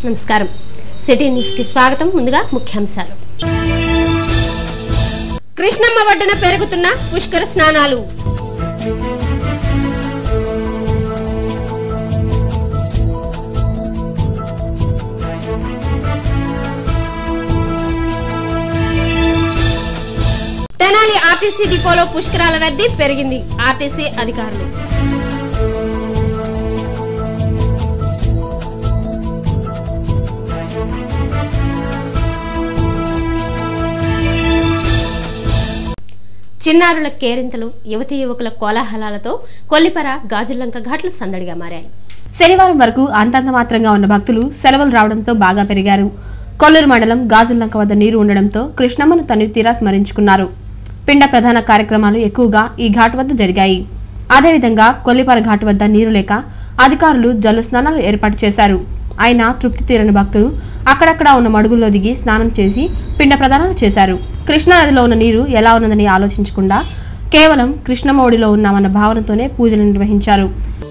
నమస్కారం city news కి స్వాగతం ముందుగా ముఖ్యాంశాలు కృష్ణమ్మ ఒడ్డున పెరుగుతున్న పుష్కర స్నానాలు తెనాలి ఆర్టీసీ డిపోలో పుష్కరాల రద్దీ పెరిగింది ఆర్టీసీ అధికారులు చిన్నారుల కేరింతలు యువతి యువకుల కోలాహలాలతో కొల్లిపర గాజులంక ఘాట్లు సందడిగా మారాయి శనివారం వరకు అంతంత మాత్రంగా ఉన్న భక్తులు సెలవులు రావడంతో బాగా పెరిగారు కొల్లూరు మండలం గాజుల్లంక వద్ద నీరు ఉండడంతో కృష్ణమ్మను తనివి తీరా స్మరించుకున్నారు పిండ ప్రధాన కార్యక్రమాలు ఎక్కువగా ఈ ఘాట్ వద్ద జరిగాయి అదేవిధంగా కొల్లిపార ఘాట్ వద్ద నీరు లేక అధికారులు జల్లు స్నానాలు ఏర్పాటు చేశారు అయినా తృప్తి తీరని భక్తులు అక్కడక్కడ ఉన్న మడుగుల్లో దిగి స్నానం చేసి పిండ ప్రదానాలు చేశారు కృష్ణానదిలో ఉన్న నీరు ఎలా ఉన్నదని ఆలోచించకుండా కేవలం కృష్ణమ్మ ఒడిలో ఉన్నామన్న భావనతోనే పూజలు నిర్వహించారు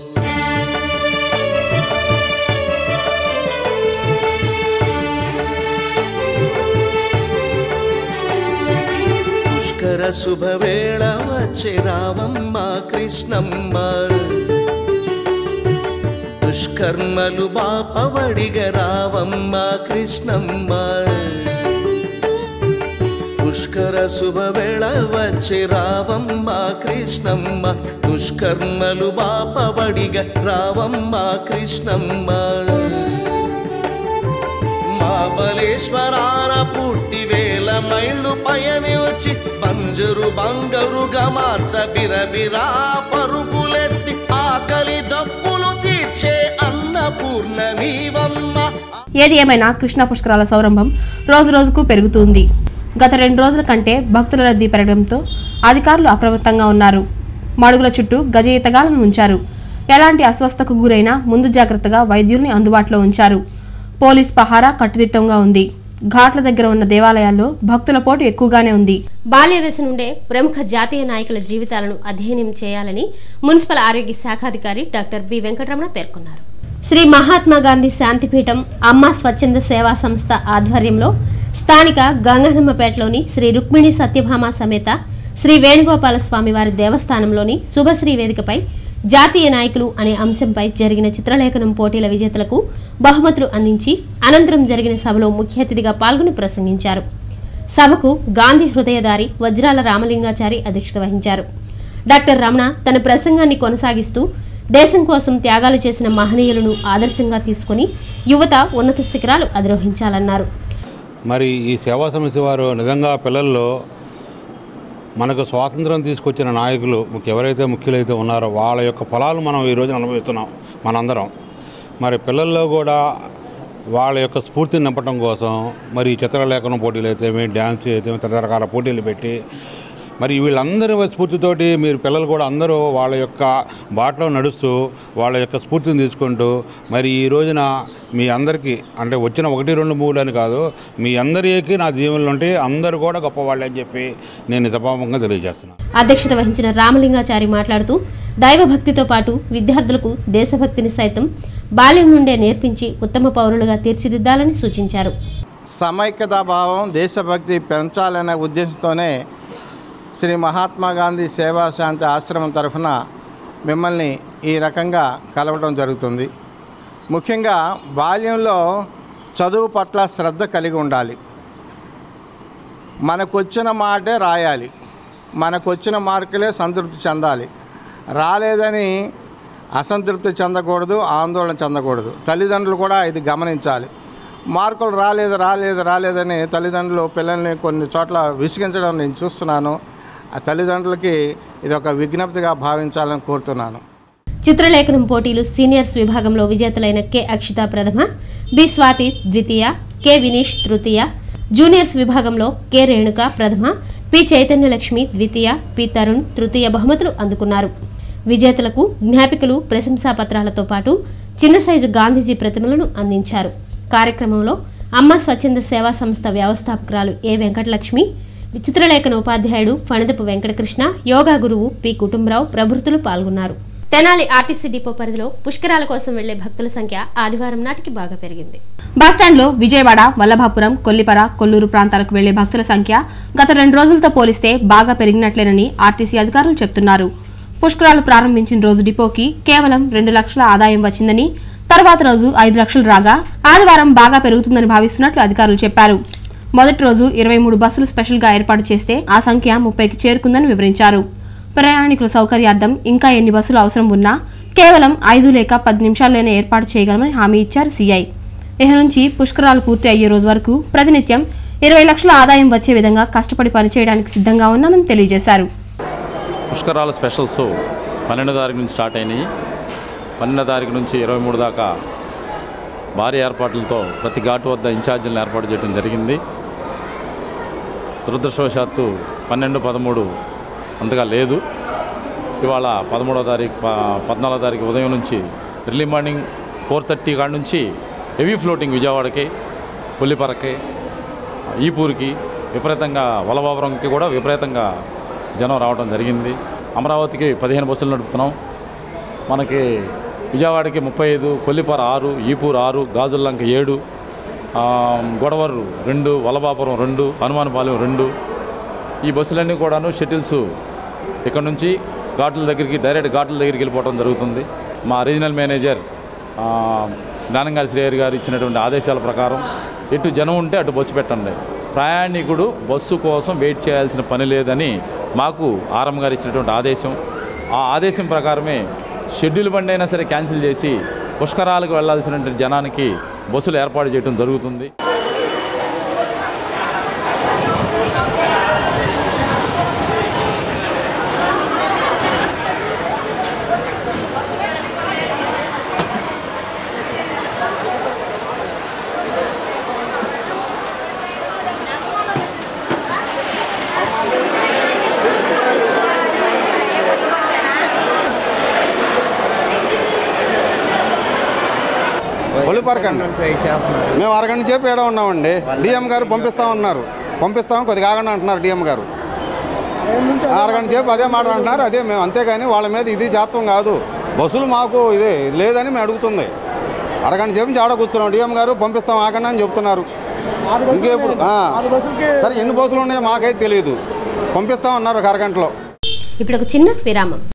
పుష్కర శుభవేళ వచ్చే రావమ్మ కృష్ణమ్మ దుష్కర్మలు బాపవడిగ రావమ్మ కృష్ణమ్మ పుష్కర శుభవేళ వచ్చే రావమ్మ కృష్ణమ్మ దుష్కర్మలు బాపవడిగ రావమ్మ కృష్ణమ్మ మహాబలేశ్వరాన పుట్టి వేల మైళ్ళు పయని వచ్చి బంజరు బంగరుగా మార్చ బిరబిరా పరుగులెత్తి ఆకలి దప్పులు తీర్చే అన్నపూర్ణ నీవమ్మ ఏది ఏమైనా కృష్ణ పుష్కరాల సౌరంభం రోజు రోజుకు పెరుగుతుంది గత రెండు రోజుల కంటే భక్తుల రద్దీ పెరగడంతో అధికారులు అప్రమత్తంగా ఉన్నారు మడుగుల చుట్టూ గజ ఈతగాలను ఉంచారు ఎలాంటి అస్వస్థకు గురైనా ముందు జాగ్రత్తగా వైద్యుల్ని అందుబాటులో ఉంచారు పోలీస్ పహారా కట్టుదిట్టంగా ఉంది ఘాట్ల దగ్గర ఉన్న దేవాలయాల్లో భక్తుల పోటు ఎక్కువగానే ఉంది బాల్య దశ నుండే ప్రముఖ జాతీయ నాయకుల జీవితాలను అధ్యయనం చేయాలని మున్సిపల్ ఆరోగ్య శాఖాధికారి డాక్టర్ బి వెంకటరమణ పేర్కొన్నారు శ్రీ మహాత్మా గాంధీ శాంతిపీఠం అమ్మ స్వచ్ఛంద సేవా సంస్థ ఆధ్వర్యంలో స్థానిక గంగనమ్మపేటలోని శ్రీ రుక్మిణి సత్యభామ సమేత శ్రీ వేణుగోపాల స్వామి వారి దేవస్థానంలోని శుభశ్రీ వేదికపై జాతీయ నాయకులు అనే అంశంపై జరిగిన చిత్రలేఖనం పోటీల విజేతలకు బహుమతులు అందించి అనంతరం జరిగిన సభలో ముఖ్య అతిథిగా పాల్గొని ప్రసంగించారు సభకు గాంధీ హృదయదారి వజ్రాల రామలింగాచారి అధ్యక్షత వహించారు డాక్టర్ రమణ తన ప్రసంగాన్ని కొనసాగిస్తూ దేశం కోసం త్యాగాలు చేసిన మహనీయులను ఆదర్శంగా తీసుకుని యువత ఉన్నత శిఖరాలు అధిరోహించాలన్నారు మరి ఈ సేవా సమస్య వారు నిజంగా పిల్లల్లో మనకు స్వాతంత్రం తీసుకొచ్చిన నాయకులు ముఖ్య- ఎవరైతే ముఖ్యులైతే ఉన్నారో వాళ్ళ యొక్క ఫలాలు మనం ఈ రోజున అనుభవిస్తున్నాం మనందరం మరి పిల్లల్లో కూడా వాళ్ళ యొక్క స్ఫూర్తిని నింపడం కోసం మరి ఈ చిత్రలేఖనం పోటీలు అయితేమి డ్యాన్స్ అయితేమి తదితరకాల పోటీలు పెట్టి మరి వీళ్ళందరి స్ఫూర్తితోటి మీరు పిల్లలు కూడా అందరూ వాళ్ళ యొక్క బాటలో నడుస్తూ వాళ్ళ యొక్క స్ఫూర్తిని తీసుకుంటూ మరి ఈ రోజున మీ అందరికీ అంటే వచ్చిన ఒకటి రెండు మూడు అని కాదు మీ అందరికీ నా జీవనంలో ఉంటే అందరూ కూడా గొప్పవాళ్ళే అని చెప్పి నేను సభాముఖంగా తెలియజేస్తున్నాను అధ్యక్షత వహించిన రామలింగాచారి మాట్లాడుతూ దైవభక్తితో పాటు విద్యార్థులకు దేశభక్తిని సైతం బాల్యం నుండే నేర్పించి ఉత్తమ పౌరులుగా తీర్చిదిద్దాలని సూచించారు సమైక్యతా భావం దేశభక్తి పెంచాలనే ఉద్దేశంతోనే శ్రీ మహాత్మా గాంధీ సేవా శాంతి ఆశ్రమం తరఫున మిమ్మల్ని ఈ రకంగా కలవడం జరుగుతుంది ముఖ్యంగా బాల్యంలో చదువు పట్ల శ్రద్ధ కలిగి ఉండాలి మనకొచ్చిన మాటే రాయాలి మనకొచ్చిన మార్కులే సంతృప్తి చెందాలి రాలేదని అసంతృప్తి చెందకూడదు ఆందోళన చెందకూడదు తల్లిదండ్రులు కూడా ఇది గమనించాలి మార్కులు రాలేదు రాలేదు రాలేదని తల్లిదండ్రులు పిల్లల్ని కొన్ని చోట్ల విసిగించడం నేను చూస్తున్నాను ఆ తల్లిదండ్రులకి ఇది ఒక విజ్ఞప్తిగా భావించాలని కోరుతున్నాను చిత్రలేఖనం పోటీలు సీనియర్స్ విభాగంలో విజేతలైన కె అక్షిత ప్రథమ బి స్వాతి ద్వితీయ కె వినీష్ తృతీయ జూనియర్స్ విభాగంలో కె రేణుక ప్రథమ పి చైతన్యలక్ష్మి ద్వితీయ పి తరుణ్ తృతీయ బహుమతులు అందుకున్నారు విజేతలకు జ్ఞాపికలు ప్రశంసా పత్రాలతో పాటు చిన్న సైజు గాంధీజీ ప్రతిమలను అందించారు కార్యక్రమంలో అమ్మ స్వచ్ఛంద సేవా సంస్థ వ్యవస్థాపకురాలు ఏ వెంకటలక్ష్మి చిత్రలేఖన ఉపాధ్యాయుడు ఫణిదపు వెంకటకృష్ణ యోగా గురువు పి కుటుంబరావు ప్రభృతులు పాల్గొన్నారు తెనాలి ఆర్టీసీ డిపో పరిధిలో పుష్కరాల కోసం వెళ్లే భక్తుల సంఖ్య ఆదివారం నాటికి బాగా పెరిగింది బస్టాండ్లో విజయవాడ వల్లభాపురం కొల్లిపర కొల్లూరు ప్రాంతాలకు వెళ్లే భక్తుల సంఖ్య గత రెండు రోజులతో పోలిస్తే బాగా పెరిగినట్లేనని ఆర్టీసీ అధికారులు చెబుతున్నారు పుష్కరాలు ప్రారంభించిన రోజు డిపోకి కేవలం రెండు లక్షల ఆదాయం వచ్చిందని తర్వాత రోజు ఐదు లక్షలు రాగా ఆదివారం బాగా పెరుగుతుందని భావిస్తున్నట్లు అధికారులు చెప్పారు మొదటి రోజు ఇరవై మూడు బస్సులు స్పెషల్ గా ఏర్పాటు చేస్తే ఆ సంఖ్య ముప్పైకి చేరుకుందని వివరించారు ప్రయాణికుల సౌకర్యార్థం ఇంకా ఎన్ని బస్సులు అవసరం ఉన్నా కేవలం ఐదు లేక పది నిమిషాల్లోనే ఏర్పాటు చేయగలమని హామీ ఇచ్చారు సీఐ ఇక నుంచి పుష్కరాలు పూర్తి అయ్యే రోజు వరకు ప్రతినిత్యం ఇరవై లక్షల ఆదాయం వచ్చే విధంగా కష్టపడి పనిచేయడానికి సిద్ధంగా ఉన్నామని తెలియజేశారు పుష్కరాల స్పెషల్స్ పన్నెండో తారీఖు నుంచి స్టార్ట్ అయినాయి పన్నెండో తారీఖు నుంచి ఇరవై మూడు దాకా భారీ ఏర్పాట్లతో ప్రతి ఘాటు వద్ద ఇన్ఛార్జీలను ఏర్పాటు చేయడం జరిగింది దురదృష్టవశాత్తు పన్నెండు పదమూడు అంతగా లేదు ఇవాళ పదమూడో తారీఖు ప- పద్నాలుగో తారీఖు ఉదయం నుంచి ఎర్లీ మార్నింగ్ ఫోర్ థర్టీ కాడ నుంచి హెవీ ఫ్లోటింగ్ విజయవాడకి కొల్లిపరకి ఈపూర్కి విపరీతంగా వలభాపురంకి కూడా విపరీతంగా జనం రావడం జరిగింది అమరావతికి పదిహేను బస్సులు నడుపుతున్నాం మనకి విజయవాడకి ముప్పై ఐదు కొల్లిపార ఆరు ఈపూర్ ఆరు గాజుల్లంక ఏడు ఆ, గొడవరు రెండు వలభాపురం రెండు హనుమానపాలెం రెండు ఈ బస్సులన్నీ కూడాను షటిల్స్ ఇక్కడ నుంచి ఘాట్ల దగ్గరికి డైరెక్ట్ ఘాట్ల దగ్గరికి వెళ్ళిపోవడం జరుగుతుంది మా రీజనల్ మేనేజర్ ఆ, జ్ఞానంగారి శ్రేయర్ గారు ఇచ్చినటువంటి ఆదేశాల ప్రకారం ఎటు జనం ఉంటే అటు బస్సు పెట్టండి ప్రయాణికుడు బస్సు కోసం వెయిట్ చేయాల్సిన పని లేదని మాకు ఆర్ఎం గారు ఇచ్చినటువంటి ఆదేశం ఆ ఆదేశం ప్రకారమే షెడ్యూల్ బండి అయినా సరే క్యాన్సిల్ చేసి పుష్కరాలకు వెళ్లాల్సినటువంటి జనానికి బస్సులు ఏర్పాటు చేయడం జరుగుతుంది ఒలిపరకండి మేము అరగంట సేపు ఏడ ఉన్నామండి డిఎం గారు పంపిస్తామన్నారు పంపిస్తాం కొద్దిగా ఆగండి అంటున్నారు డిఎం గారు అరగంట సేపు అదే మాట అంటున్నారు అదే మేము అంతేగాని వాళ్ళ మీద ఇది చేస్తాం కాదు బస్సులు మాకు ఇదే ఇది లేదని మేము అడుగుతుంది అరగంట సేపు నుంచి ఆడ కూర్చున్నాం డిఎం గారు పంపిస్తాం ఆగండి అని చెప్తున్నారు ఇంకెప్పుడు ఆ. సరే ఎన్ని బస్సులు ఉన్నాయో మాకైతే తెలియదు పంపిస్తాం అన్నారు ఒక అరగంటలో ఇప్పుడు ఒక చిన్న విరామం